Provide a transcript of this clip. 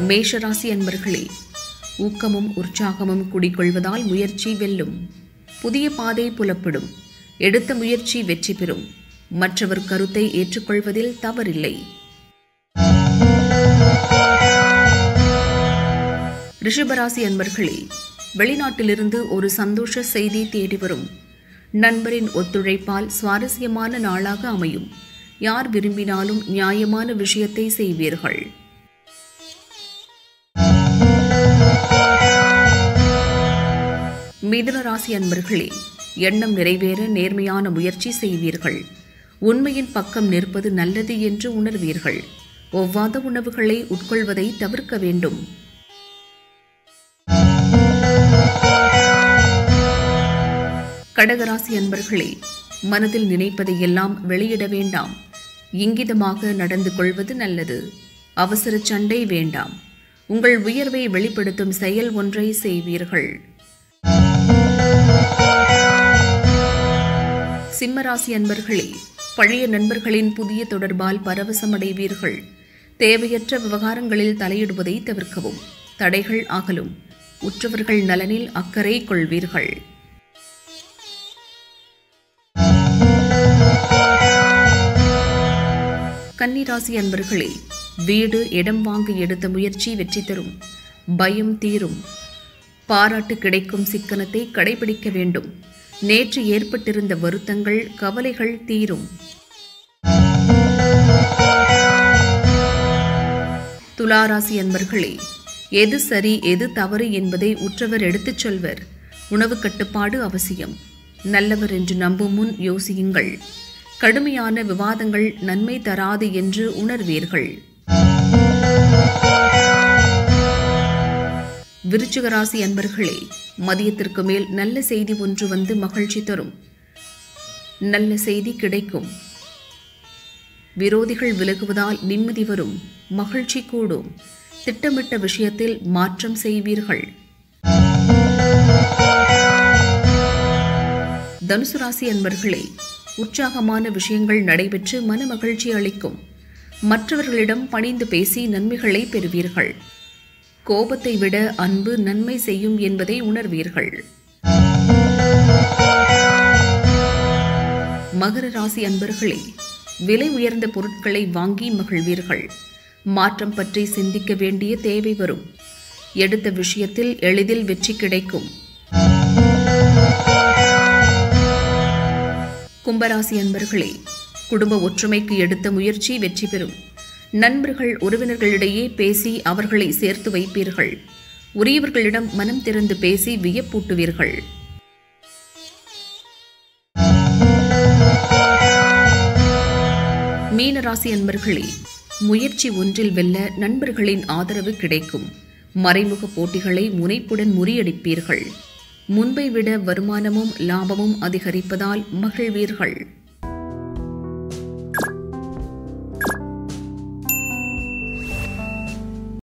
மேஷராசி அன்பர்களே ஊக்கமும் உற்சாகமும் குடிகொள்வதால் முயற்சி வெல்லும் புதிய பாதை புலப்படும் எடுத்த முயற்சி வெற்றி பெறும் மற்றவர் கருத்தை ஏற்றுக்கொள்வதில் தவறில்லை ரிஷபராசி அன்பர்களே வெளிநாட்டிலிருந்து ஒரு சந்தோஷ செய்தி தேடி வரும் நண்பரின் ஒத்துழைப்பால் சுவாரஸ்யமான நாளாக அமையும் யார் விரும்பினாலும் நியாயமான விஷயத்தை செய்வீர்கள் மிதுன ராசி அன்பர்களே எண்ணம் நிறைவேற நேர்மையான முயற்சி செய்வீர்கள் உண்மையின் பக்கம் நிற்பது நல்லது என்று உணர்வீர்கள் ஒவ்வாத உணவுகளை உட்கொள்வதை தவிர்க்க வேண்டும் கடகராசி அன்பர்களே மனதில் நினைப்பதையெல்லாம் வெளியிட வேண்டாம் இங்கிதமாக நடந்து கொள்வது நல்லது அவசர சண்டை வேண்டாம் உங்கள் உயர்வை வெளிப்படுத்தும் செயல் ஒன்றை செய்வீர்கள் சிம்மராசி அன்பர்களே பழைய நண்பர்களின் புதிய தொடர்பால் பரவசமடைவீர்கள் தேவையற்ற விவகாரங்களில் தலையிடுவதை தவிர்க்கவும் தடைகள் அகலும் உற்றவர்கள் நலனில் அக்கறை கொள்வீர்கள் கன்னிராசி அன்பர்களே வீடு இடம் வாங்க எடுத்த முயற்சி வெற்றி தரும் பயம் தீரும் பாராட்டு கிடைக்கும் சிக்கனத்தை கடைபிடிக்க வேண்டும் நேற்று ஏற்பட்டிருந்த வருத்தங்கள் கவலைகள் தீரும் துளாராசி அன்பர்களே எது சரி எது தவறு என்பதை உற்றவர் எடுத்துச் சொல்வர் உணவு கட்டுப்பாடு அவசியம் நல்லவர் என்று நம்பும் முன் யோசியுங்கள் கடுமையான விவாதங்கள் நன்மை தராது என்று உணர்வீர்கள் விருச்சிக ராசி அன்பர்களே மதியத்திற்கு மேல் நல்ல செய்தி ஒன்று வந்து மகிழ்ச்சி தரும் நல்ல செய்தி கிடைக்கும் விரோதிகள் விலகுவதால் நிம்மதி வரும் மகிழ்ச்சி கூடும் திட்டமிட்ட விஷயத்தில் மாற்றம் செய்வீர்கள் தனுசு ராசி அன்பர்களே உற்சாகமான விஷயங்கள் நடைபெற்று மன மகிழ்ச்சி அளிக்கும் மற்றவர்களிடம் பணிந்து பேசி நன்மைகளை பெறுவீர்கள் கோபத்தை விட அன்பு நன்மை செய்யும் என்பதை உணர்வீர்கள் மகர ராசி அன்பர்களே விலை உயர்ந்த பொருட்களை வாங்கி மகிழ்வீர்கள் மாற்றம் பற்றி சிந்திக்க வேண்டிய தேவை வரும் எடுத்த விஷயத்தில் எளிதில் வெற்றி கிடைக்கும் கும்பராசி அன்பர்களே குடும்ப ஒற்றுமைக்கு எடுத்த முயற்சி வெற்றி பெறும் நண்பர்கள் உறவினர்களிடையே பேசி அவர்களை சேர்த்து வைப்பீர்கள் உரியவர்களிடம் மனம் திறந்து பேசி வியப்பூட்டுவீர்கள் மீனராசி அன்பர்களே முயற்சி ஒன்றில் வெல்ல நண்பர்களின் ஆதரவு கிடைக்கும் மறைமுக போட்டிகளை முனைப்புடன் முறியடிப்பீர்கள் முன்பை விட வருமானமும் லாபமும் அதிகரிப்பதால் மகிழ்வீர்கள்